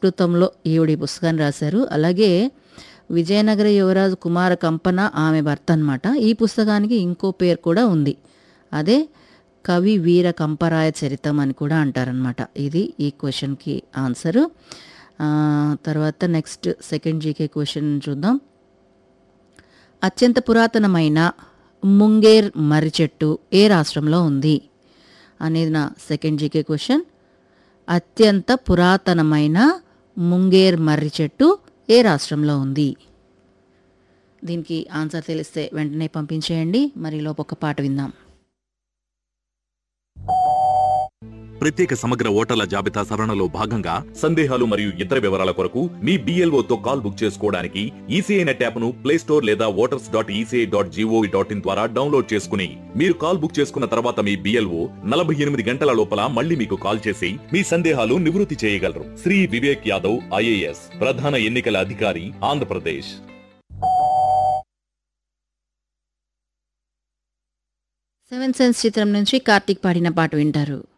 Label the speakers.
Speaker 1: సంస్కృతంలో ఈవిడ ఈ పుస్తకాన్ని రాశారు అలాగే విజయనగర యువరాజు కుమార కంపన ఆమె భర్త అనమాట ఈ పుస్తకానికి ఇంకో పేరు కూడా ఉంది అదే కవి వీర కంపరాయ చరితం అని కూడా అంటారనమాట ఇది ఈ క్వశ్చన్కి ఆన్సరు ఆ, తర్వాత నెక్స్ట్ సెకండ్ జీకే క్వశ్చన్ చూద్దాం అత్యంత పురాతనమైన ముంగేర్ మర్రి చెట్టు ఏ రాష్ట్రంలో ఉంది అనేది నా సెకండ్ జీకే క్వశ్చన్ అత్యంత పురాతనమైన ముంగేర్ మర్రి చెట్టు ఏ రాష్ట్రంలో ఉంది దీనికి ఆన్సర్ తెలిస్తే వెంటనే పంపించేయండి మరి లోపు ఒక పాట విందాం
Speaker 2: ప్రత్యేక సమగ్ర ఓటర్ల జాబితా సవరణలో భాగంగా సందేహాలు మరియు ఇతర వివరాల కొరకు మీ BLO తో కాల్ బుక్ చేసుకోవడానికి ఈసీఐ నెట్ యాప్ ను ప్లే స్టోర్ లేదా voters dot ECI dot GOV dot in ద్వారా డౌన్లోడ్ చేసుకుని మీరు కాల్ బుక్ చేసుకున్న తర్వాత మీ బిఎల్ఓ నలభై ఎనిమిది గంటల లోపల మళ్ళీ మీకు కాల్ చేసి మీ సందేహాలు నివృత్తి చేయగలరు శ్రీ వివేక్ యాదవ్ ఐఏఎస్ ప్రధాన ఎన్నికల అధికారి ఆంధ్రప్రదేశ్
Speaker 1: సెవెన్ సెన్స్ చిత్రం నుంచి కార్తీక్ పాడిన పాట వింటారు